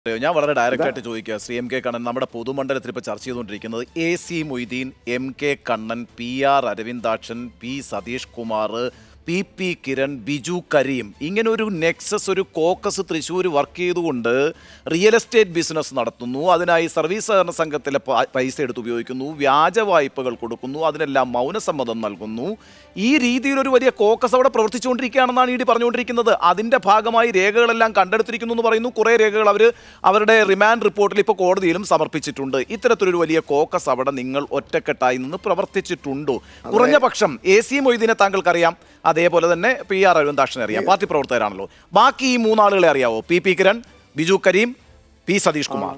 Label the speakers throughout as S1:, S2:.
S1: ഞാൻ വളരെ ഡയറക്റ്റ് ആയിട്ട് ചോദിക്കുക ശ്രീ എം കെ കണ്ണൻ നമ്മുടെ പൊതുമണ്ഡലത്തിൽ ഇപ്പോൾ ചർച്ച ചെയ്തുകൊണ്ടിരിക്കുന്നത് A C Moideen M K Kannan P R Aravindakshan P Satheesh Kumar P P Kiran Biju Kareem ഇങ്ങനെ ഒരു നെക്സസ് ഒരു കോക്കസ് തൃശ്ശൂർ വർക്ക് ചെയ്തുകൊണ്ട് റിയൽ എസ്റ്റേറ്റ് ബിസിനസ് നടത്തുന്നു അതിനായി സർവീസ് സഹകരണ സംഘത്തിലെ പ- പൈസ എടുത്ത് ഉപയോഗിക്കുന്നു വ്യാജ വായ്പകൾ കൊടുക്കുന്നു അതിനെല്ലാം മൗനസമ്മതം നൽകുന്നു ഈ രീതിയിൽ ഒരു വലിയ കോക്കസ് അവിടെ പ്രവർത്തിച്ചുകൊണ്ടിരിക്കുകയാണെന്നാണ് ഇ ഡി പറഞ്ഞുകൊണ്ടിരിക്കുന്നത് അതിന്റെ ഭാഗമായി രേഖകളെല്ലാം കണ്ടെടുത്തിരിക്കുന്നു എന്ന് പറയുന്നു കുറേ രേഖകൾ അവർ അവരുടെ റിമാൻഡ് റിപ്പോർട്ടിൽ ഇപ്പോൾ കോടതിയിലും സമർപ്പിച്ചിട്ടുണ്ട് ഇത്തരത്തിലൊരു വലിയ കോക്കസ് അവിടെ നിങ്ങൾ ഒറ്റക്കെട്ടായി നിന്ന് പ്രവർത്തിച്ചിട്ടുണ്ടോ കുറഞ്ഞ പക്ഷം എ സി മൊയ്തീനെ താങ്കൾക്കറിയാം അതേപോലെ തന്നെ പി ആർ അരവിന്ദാക്ഷനെ അറിയാം പാർട്ടി പ്രവർത്തകരാണല്ലോ ബാക്കി ഈ മൂന്നാളുകളെ അറിയാവോ P P Kiran Biju Kareem P Satheesh Kumar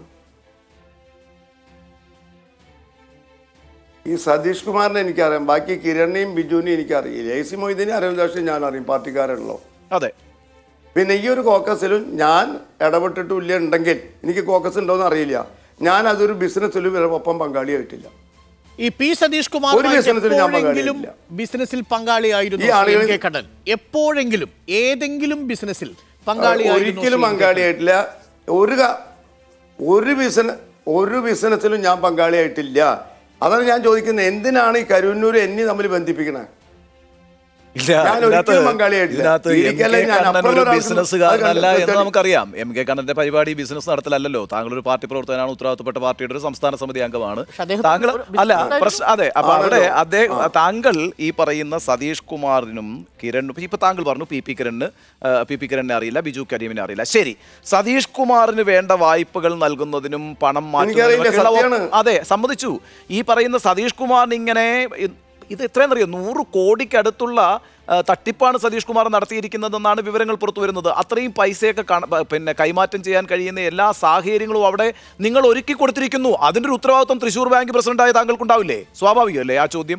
S2: ഈ സതീഷ് കുമാറിനെ എനിക്കറിയാം ബാക്കി കിരണിനെയും ബിജുവിനെയും എനിക്കറിയില്ല എ സി മൊയ്തീനെ അരവിന്ദാക്ഷൻ ഞാൻ അറിയും പാർട്ടിക്കാരാണല്ലോ
S1: അതെ
S2: പിന്നെ ഈ ഒരു കോക്കസിലും ഞാൻ ഇടപെട്ടിട്ടില്ല ഉണ്ടെങ്കിൽ എനിക്ക് കോക്കസ് ഉണ്ടോയെന്ന് അറിയില്ല ഞാൻ അതൊരു ബിസിനസ്സിലും ഒപ്പം പങ്കാളിയായിട്ടില്ല
S3: ഈ പി സതീഷ് കുമാർ
S2: ഒരു ബിസിനസ്സിലും ഞാൻ
S3: എപ്പോഴെങ്കിലും
S2: പങ്കാളിയായില്ല.
S3: ബിസിനസ്സിൽ പങ്കാളിയായിരുന്നു
S2: ഈ ആളുകൾ-
S3: എം കെ കണ്ണൻ എപ്പോഴെങ്കിലും ഏതെങ്കിലും ബിസിനസ്സിൽ പങ്കാളിയായിരുന്നു
S2: ഒരിക്കലും
S3: ശ്രീ എം കെ
S2: പങ്കാളിയായിട്ടില്ല ഒരു ക- ഒരു ബിസിനസ് ഒരു ബിസിനസ്സിലും ഞാൻ പങ്കാളിയായിട്ടില്ല അതാണ് ഞാൻ ചോദിക്കുന്നത് എന്തിനാണ് ഈ കരുവന്നൂർ എന്നെ തമ്മിൽ ബന്ധിപ്പിക്കണേ
S1: ഇല്ല
S2: ഞാൻ
S1: ഇതിനകത്ത്
S2: ഒരിക്കലും പങ്കാളിയായിട്ടില്ല.
S1: ഇതിനകത്ത് എം
S2: എനിക്കല്ല
S1: കെ
S2: ഞാൻ
S1: കണ്ണൻ
S2: അപ്പുറം
S1: ഒരു
S2: ഒരാൾക്ക്
S1: ബിസിനസ്സുകാരനല്ല
S2: അത്
S1: എന്ന്
S2: കണ്ടു
S1: നമുക്കറിയാം എം കെ കണ്ണന്റെ പരിപാടി ബിസിനസ് നടത്തലല്ലോ താങ്കൾ ഒരു പാർട്ടി പ്രവർത്തകനാണ് ഉത്തരവാദിത്തപ്പെട്ട പാർട്ടിയുടെ ഒരു സംസ്ഥാന സമിതി അംഗമാണ്
S3: പക്ഷെ അദ്ദേഹത്തിന്
S1: താങ്കൾ
S3: ഒരു
S1: അല്ല
S3: ബിസിനസ്
S1: പ്രശ്നം അതെ അപ്പൊ അവിടെ
S2: ആണല്ലോ.
S1: അദ്ദേഹം താങ്കൾ ഈ പറയുന്ന സതീഷ് കുമാറിനും കിരണിനും ഇപ്പൊ താങ്കൾ പറഞ്ഞു പി പി കിരണിന് ആ, പി പി കിരണിനെ അറിയില്ല ബിജു കരീമിനെ അറിയില്ല ശരി സതീഷ് കുമാറിന് വേണ്ട വായ്പകൾ നൽകുന്നതിനും പണം
S2: എനിക്കറിയില്ല,
S1: മാറ്റുന്നതിനും
S2: സത്യമാണ്.
S1: അതെ സമ്മതിച്ചു ഈ പറയുന്ന സതീഷ് കുമാറിന് ഇങ്ങനെ ഇ- ഇത് എത്രയെന്നറിയോ നൂറ് കോടിക്കടുത്തുള്ള ആ, തട്ടിപ്പാണ് സതീഷ് കുമാർ നടത്തിയിരിക്കുന്നതെന്നാണ് വിവരങ്ങൾ പുറത്തു വരുന്നത് അത്രയും പൈസയൊക്കെ കാണ- പ- പിന്നെ കൈമാറ്റം ചെയ്യാൻ കഴിയുന്ന എല്ലാ സാഹചര്യങ്ങളും അവിടെ നിങ്ങൾ ഒരുക്കി കൊടുത്തിരിക്കുന്നു അതിന്റെ ഒരു ഉത്തരവാദിത്വം തൃശൂർ ബാങ്ക് പ്രസിഡന്റായ താങ്കൾക്കുണ്ടാവില്ലേ സ്വാഭാവികമല്ലേ ആ ചോദ്യം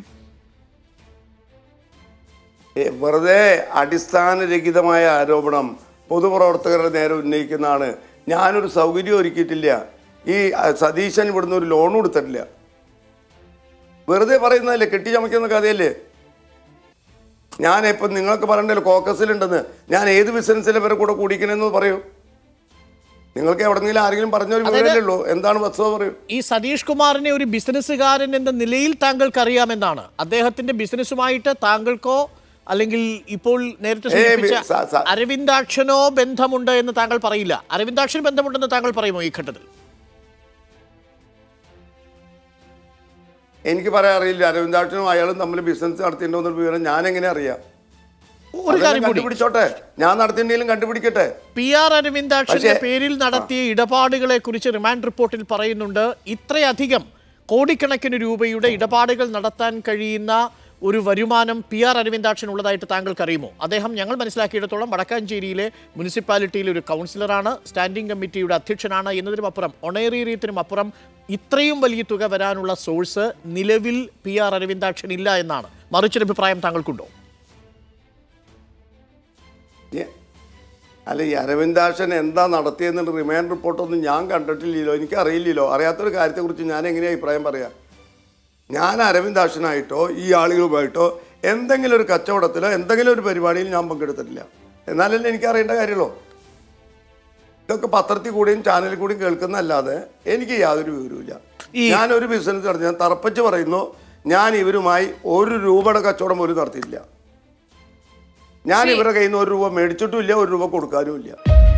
S2: ഏ, വെറുതെ അടിസ്ഥാനരഹിതമായ ആരോപണം പൊതുപ്രവർത്തകരുടെ നേരെ ഉന്നയിക്കുന്നതാണ് ഞാനൊരു സൗകര്യം ഒരുക്കിയിട്ടില്ല ഈ അ, സതീശൻ ഇവിടുന്ന് ഒരു ലോൺ കൊടുത്തിട്ടില്ല വെറുതെ പറയുന്നതല്ലേ കെട്ടിച്ചമയ്ക്കുന്ന കഥയല്ലേ ഞാൻ ഇപ്പം നിങ്ങൾക്ക് പറയണ്ടല്ലോ കോക്കസിലുണ്ടെന്ന് ഞാൻ ഏത് ബിസിനസ്സിലെ വരെ കൂടെ കൂടിക്കണമെന്ന് പറയൂ നിങ്ങൾക്ക് എവിടെന്നെങ്കിലും ആരെങ്കിലും പറഞ്ഞൊരു വിവരമല്ലേ ഉള്ളൂ എന്താണ് വസ്തുത പറയൂ
S3: ഈ സതീഷ് കുമാറിനെ ഒരു ബിസിനസ്സുകാരൻ എന്ന നിലയിൽ താങ്കൾക്ക് അറിയാമെന്നാണ് അദ്ദേഹത്തിന്റെ ബിസിനസ്സുമായിട്ട് താങ്കൾക്കോ അല്ലെങ്കിൽ ഇപ്പോൾ നേരത്തെ
S2: ഏയ്
S3: സൂചിപ്പിച്ച
S2: ബി- സ- സ-
S3: അരവിന്ദാക്ഷനോ ബന്ധമുണ്ട് എന്ന് താങ്കൾ പറയില്ല അരവിന്ദാക്ഷൻ ബന്ധമുണ്ടെന്ന് താങ്കൾ പറയുമോ ഈ ഘട്ടത്തിൽ
S2: എനിക്ക് പറയാൻ അറിയില്ല അരവിന്ദാക്ഷനും അയാളും തമ്മിൽ ബിസിനസ് നടത്തിയിട്ടുണ്ടോ എന്നൊരു വിവരം ഞാൻ എങ്ങനെ അറിയാം
S3: ഒരു
S2: അതെല്ലാം
S3: കാര്യം കൂടി
S2: കണ്ടുപിടിച്ചോട്ടെ ഞാൻ നടത്തിയിട്ടുണ്ടെങ്കിലും കണ്ടുപിടിക്കട്ടെ
S3: പി ആർ അരവിന്ദാക്ഷന്റെ
S2: പക്ഷേ-
S3: പേരിൽ നടത്തിയ ഇടപാടുകളെ കുറിച്ച് റിമാൻഡ് റിപ്പോർട്ടിൽ പറയുന്നുണ്ട് ഇത്രയധികം കോടിക്കണക്കിന് രൂപയുടെ ഇടപാടുകൾ നടത്താൻ കഴിയുന്ന ഒരു വരുമാനം പി ആർ അരവിന്ദാക്ഷൻ ഉള്ളതായിട്ട് താങ്കൾക്ക് അറിയുമോ അദ്ദേഹം ഞങ്ങൾ മനസ്സിലാക്കിയിടത്തോളം വടക്കാഞ്ചേരിയിലെ മുനിസിപ്പാലിറ്റിയിലെ ഒരു കൗൺസിലറാണ് സ്റ്റാൻഡിംഗ് കമ്മിറ്റിയുടെ അധ്യക്ഷനാണ് എന്നതിനും അപ്പുറം ഒണേറിയത്തിനും അപ്പുറം ഇത്രയും വലിയ തുക വരാനുള്ള സോഴ്സ് നിലവിൽ പി ആർ അരവിന്ദാക്ഷൻ ഇല്ല എന്നാണ് മറിച്ചൊരു അഭിപ്രായം താങ്കൾക്കുണ്ടോ
S2: ഞ- അല്ല ഈ അരവിന്ദാക്ഷൻ എന്താ നടത്തിയെന്നുള്ള റിമാൻഡ് റിപ്പോർട്ടൊന്നും ഞാൻ കണ്ടിട്ടില്ലല്ലോ എനിക്ക് അറിയില്ലല്ലോ അറിയാത്തൊരു കാര്യത്തെക്കുറിച്ച് ഞാൻ എങ്ങനെയാ അഭിപ്രായം പറയാം ഞാൻ അരവിന്ദാക്ഷനായിട്ടോ ഈ ആളുകളുമായിട്ടോ എന്തെങ്കിലും ഒരു കച്ചവടത്തിലോ എന്തെങ്കിലും ഒരു പരിപാടിയിൽ ഞാൻ പങ്കെടുത്തിട്ടില്ല എന്നാലല്ലേ എനിക്ക് അറിയേണ്ട കാര്യമുള്ളൂ ഇതൊക്കെ പത്രത്തിൽ കൂടിയും ചാനലിൽ കൂടിയും കേൾക്കുന്നല്ലാതെ എനിക്ക് യാതൊരു വിവരവുമില്ല
S1: ഈ-
S2: ഞാൻ ഒരു ബിസിനസ് നടത്തി ഞാൻ തറപ്പിച്ച് പറയുന്നു ഞാൻ ഇവരുമായി ഒരു രൂപയുടെ കച്ചവടം പോലും നടത്തിയിട്ടില്ല ഞാൻ ഇവരുടെ കയ്യിൽ നിന്ന് ഒരു രൂപ മേടിച്ചിട്ടുമില്ല ഒരു രൂപ കൊടുക്കാനുമില്ല